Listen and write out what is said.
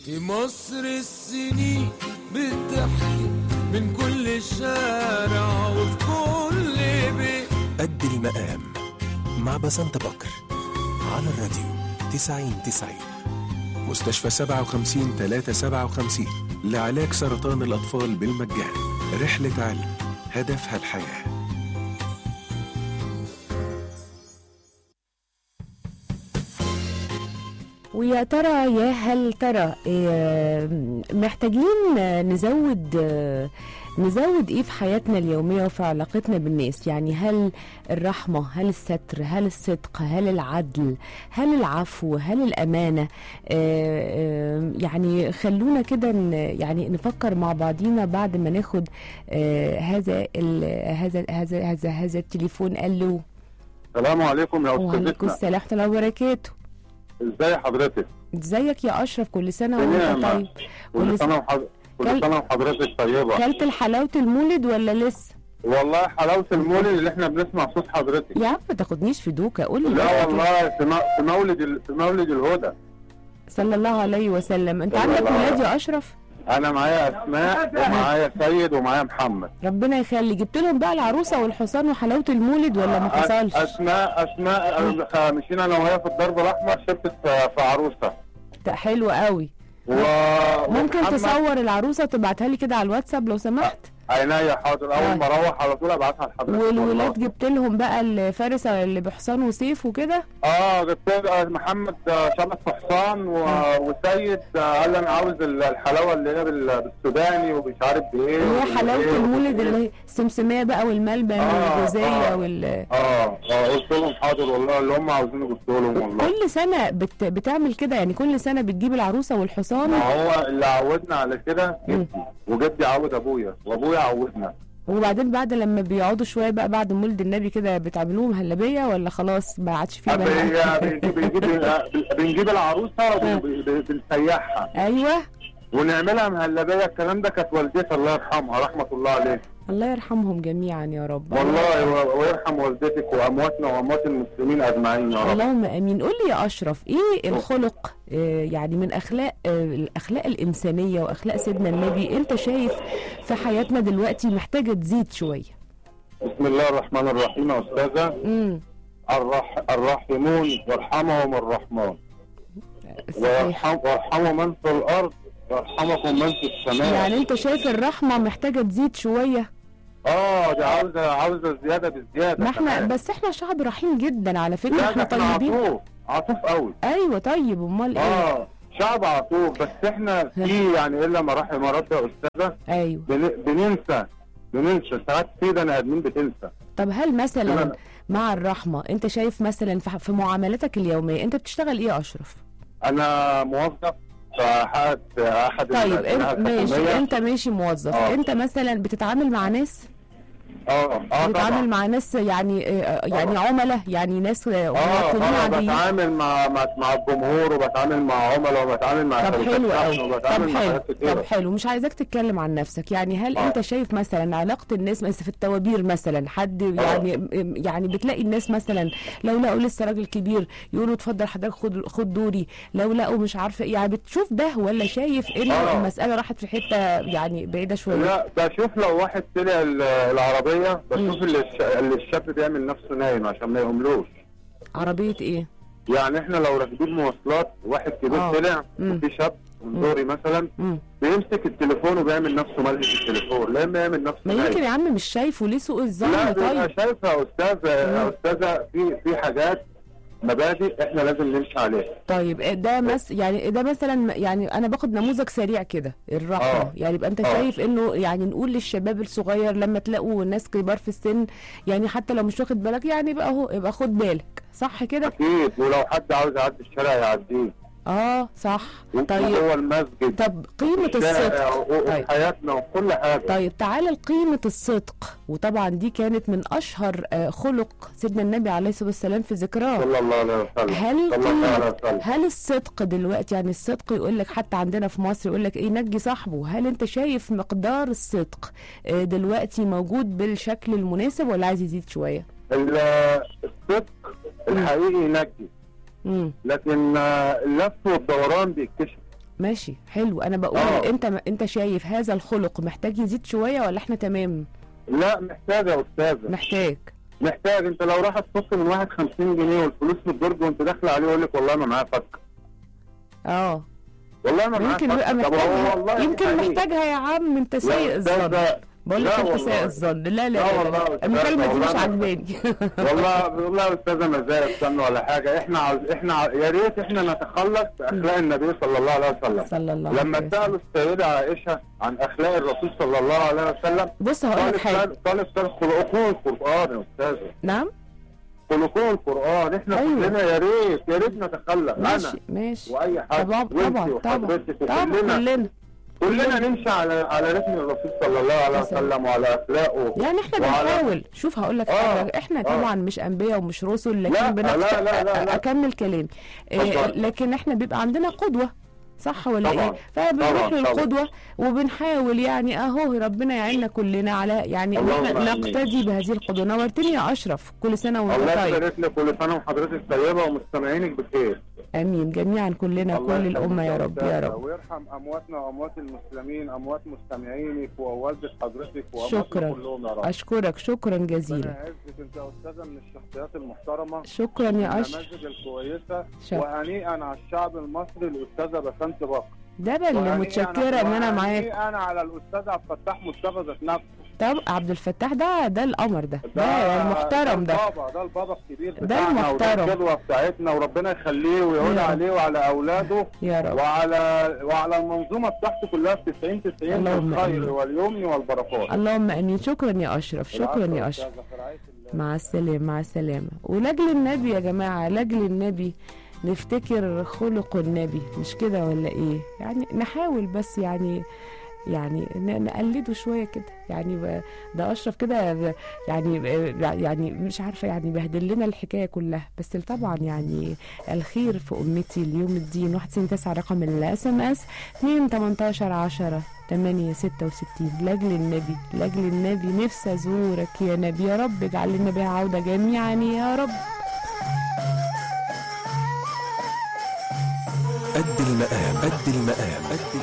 في مصر السنين بتحكي من كل شارع وفي كل بيت قد المقام مع بسنت بكر على الراديو 90 90 مستشفى 57 357 لعلاج سرطان الأطفال بالمجان رحلة علم هدفها الحياه ويا ترى يا هل ترى إيه، محتاجين نزود نزود ايه في حياتنا اليوميه وفي علاقتنا بالناس يعني هل الرحمه هل الستر هل الصدق هل العدل هل العفو هل الامانه آه، آه، يعني خلونا كده ن- يعني نفكر مع بعضينا بعد ما ناخد آه، هذا ال- هذا هذا هذا هذا التليفون قال له السلام عليكم يا وعليكم استاذتنا السلام ورحمه الله وبركاته ازاي حضرتك ازيك يا اشرف كل سنه وانت بنعمة. طيب كل كل سنه وحض... كل- كل سنه وحضرتك طيبه كلت الحلاوه المولد ولا لسه والله حلاوه المولد اللي احنا بنسمع صوت حضرتك يا عم ما تاخدنيش في دوكا قول لي لا بس كده. والله في, م... في مولد ال... في مولد الهدى صلى الله عليه وسلم انت صلى عندك الله ولاد عليه. يا اشرف انا معايا اسماء ومعايا سيد ومعايا محمد ربنا يخلي جبت لهم بقى العروسه والحصان وحلاوه المولد ولا ما أس- حصلش اسماء اسماء آه، مشينا انا وهي في الدرب الاحمر شركه في في عروسه ده حلو قوي و... ممكن ومحمد- تصور العروسه وتبعتها لي كده على الواتساب لو سمحت عينيا حاضر آه. اول ما اروح على طول ابعتها لحضرتك والولاد والله. جبت لهم بقى الفارس اللي بحصان وسيف وكده اه جبت له- محمد آه، شبك حصان و... وسيد آه، قال لي انا عاوز ال- الحلاوه اللي هي بال- بالسوداني ومش عارف بايه اللي هي حلاوه وإيه المولد وإيه. اللي هي السمسميه بقى والملبن آه، والجوزيه آه. وال اه اه قلت لهم حاضر والله اللي هم عاوزينه جبت لهم والله كل سنه بت... بتعمل كده يعني كل سنه بتجيب العروسه والحصان ما هو اللي عودنا على كده مم. جدي وجدي عود ابويا وابويا عودنا وبعدين بعد لما بيقعدوا شويه بقى بعد مولد النبي كده بتعملوهم هلبيه ولا خلاص ما عادش فيه أب- بقى؟ هي بنجيب بنجيب بنجيب العروسه وبنسيحها ايوه ونعملها مهلبيه الكلام ده كانت والدتي الله يرحمها رحمه الله عليها الله يرحمهم جميعا يا رب والله و- ويرحم والدتك وامواتنا واموات المسلمين اجمعين يا رب اللهم امين قول لي يا اشرف ايه الخلق آه، يعني من اخلاق آه، الاخلاق الانسانيه واخلاق سيدنا النبي انت شايف في حياتنا دلوقتي محتاجه تزيد شويه بسم الله الرحمن الرحيم يا استاذه امم الرح... الراحمون يرحمهم الرحمن صحيح ويرحم... ويرحموا من في الارض يرحمكم من في السماء يعني انت شايف الرحمه محتاجه تزيد شويه اه دي عاوزه عاوزه زياده بزياده ما احنا كمان. بس احنا شعب رحيم جدا على فكره لا احنا ده احنا طيبين عطوف عطوف قوي ايوه طيب امال ايه اه شعب عطوف بس احنا في يعني الا ما رحم ربي يا استاذه ايوه بن... بننسى بننسى ساعات في بني ادمين بتنسى طب هل مثلا لا. مع الرحمه انت شايف مثلا في في معاملاتك اليوميه انت بتشتغل ايه يا اشرف انا موظف في احد احد طيب الجهات انت ماشي الحكومية. انت ماشي موظف آه. انت مثلا بتتعامل مع ناس اه اه بتتعامل طبعا مع ناس يعني آه، يعني طبعا. عملاء يعني ناس آه، اه مواطنين اه عاديين بتعامل مع مع مع الجمهور وبتعامل مع عملاء وبتعامل مع طب شركات حلو شحن قوي وبتعامل طب مع حلو حاجات طب كتيرة حلو مش عايزاك تتكلم عن نفسك يعني هل آه. انت شايف مثلا علاقه الناس مثلا في التوابير مثلا حد يعني يعني بتلاقي الناس مثلا لو لقوا لسه راجل كبير يقولوا اتفضل حضرتك خد خد دوري لو لقوا مش عارفه إيه، يعني بتشوف ده ولا شايف ان آه. المساله راحت في حته يعني بعيده شويه لا بشوف لو واحد طلع ال- العربية بشوف اللي, الش... اللي الشاب بيعمل نفسه نايم عشان ما يهملوش عربيه ايه يعني احنا لو راكبين مواصلات واحد كبير آه. طلع مم. وفي شاب من دوري مثلا مم. بيمسك التليفون وبيعمل نفسه ملك التليفون لا اما يعمل نفسه ما نايم يمكن يا عم مش شايفه ليه سوء الظن لا بيبقى طيب شايفه يا استاذه يا استاذه في في حاجات مبادئ احنا لازم نمشي عليها طيب ده مس يعني ده مثلا يعني انا باخد نموذج سريع كده الرحمه آه. يعني يبقى انت آه. شايف انه يعني نقول للشباب الصغير لما تلاقوا ناس كبار في السن يعني حتى لو مش واخد بالك يعني يبقى اهو يبقى خد بالك صح كده اكيد ولو حد عاوز يعدي الشارع يعديه اه صح طيب وجوه المسجد طب قيمه الشارع الصدق و- طيب. وفي حياتنا وكل حاجه طيب تعالى لقيمة الصدق وطبعا دي كانت من أشهر آه، خلق سيدنا النبي عليه الصلاة والسلام في ذكراه صلى الله عليه وسلم هل صلى الله عليه قيمة وسلم هل الصدق دلوقتي يعني الصدق يقول لك حتى عندنا في مصر يقول لك ايه نجي صاحبه هل انت شايف مقدار الصدق آه، دلوقتي موجود بالشكل المناسب ولا عايز يزيد شوية؟ ال- الصدق الحقيقي ينجي امم لكن آه، اللف والدوران بيكتشف ماشي حلو انا بقول آه. انت انت شايف هذا الخلق محتاج يزيد شويه ولا احنا تمام لا محتاج يا استاذه محتاج محتاج انت لو راح تبص من واحد 50 جنيه والفلوس في الدرج وانت داخل عليه يقول لك والله ما معايا فك اه والله ما معايا يمكن فك يبقى طب هو محتاجها والله يمكن حقيقي. محتاجها يا عم انت يا سيء الظن أستاذة، بقول لك لا انت سيء والله. الظن لا لا لا لا, والله لا. يا المكالمه دي أستاذة، مش والله عاجباني والله والله يا استاذه مزايا استنى ولا حاجه احنا عاوز احنا ع- يا ريت احنا نتخلص باخلاق النبي صلى الله عليه وسلم صلى الله لما عليه وسلم. سالوا السيده عائشه عن اخلاق الرسول صلى الله عليه وسلم بص هقول لك قالت حاجه قال- قالت قال خلقوه القران يا استاذه نعم خلقوه القران احنا أيوة. كلنا يا ريت يا ريت نتخلق انا ماشي ماشي واي حد طبعا وانت طبعا طبعا وحضرتك طبعا وكلنا كلنا كلنا نمشي على على رتم الرسول صلى الله عليه وسلم وعلى اخلاقه يعني احنا وعلى- بنحاول شوف هقول لك آه، حاجه احنا آه. طبعا مش انبياء ومش رسل لكن لا، بنقت... لا، لا، لا، لا. اكمل كلامي إيه اتفضل. لكن احنا بيبقى عندنا قدوه صح ولا طبعا. ايه فبنروح طبعا، طبعا. للقدوه وبنحاول يعني اهو ربنا يعيننا كلنا على يعني ان اللهم احنا آمين. نقتدي بهذه القدوه نورتني يا اشرف كل سنه وانت الله طيب يبارك لك كل سنه وحضرتك طيبه ومستمعينك بخير امين جميعا كلنا الله كل الامه يا يخليك رب يا أستاذة، رب ويرحم امواتنا واموات المسلمين اموات مستمعينك ووالده حضرتك وامواتنا شكرا كلهم يا رب اشكرك شكرا ربنا جزيلا يعزك انت يا استاذه من الشخصيات المحترمه شكرا يا اشرف النماذج الكويسه شكرا. وهنيئا على الشعب المصري الاستاذه بسنت بكر ده بقى اللي وهنيئاً- متشكره ان انا معاك وهنيئا على الاستاذ عبد الفتاح مصطفى ذات نفسه طب عبد الفتاح ده ده القمر ده ده المحترم ده البابا ده البابا الكبير ده بتاعنا وده المحترم. القدوه بتاعتنا وربنا يخليه ويعود يا رب. عليه وعلى اولاده يا رب وعلى وعلى المنظومه بتاعته كلها في 90 90 اللهم آمين. بالخير واليمن والبركات اللهم امين شكرا يا اشرف شكرا العفو يا أستاذة، اشرف في رعاية الله. مع السلامه مع السلامه ولاجل النبي يا جماعه لاجل النبي نفتكر خلق النبي مش كده ولا ايه يعني نحاول بس يعني يعني ن- نقلده شويه كده يعني ب- ده اشرف كده ب- يعني ب- يعني مش عارفه يعني بهدل لنا الحكايه كلها بس طبعا يعني الخير في امتي اليوم الدين 199 رقم الاس ام اس 2 18 10 8 66 لاجل النبي لاجل النبي نفسي ازورك يا نبي يا رب اجعل لنا بها عوده جميعا يا رب قد المقام قد المقام قد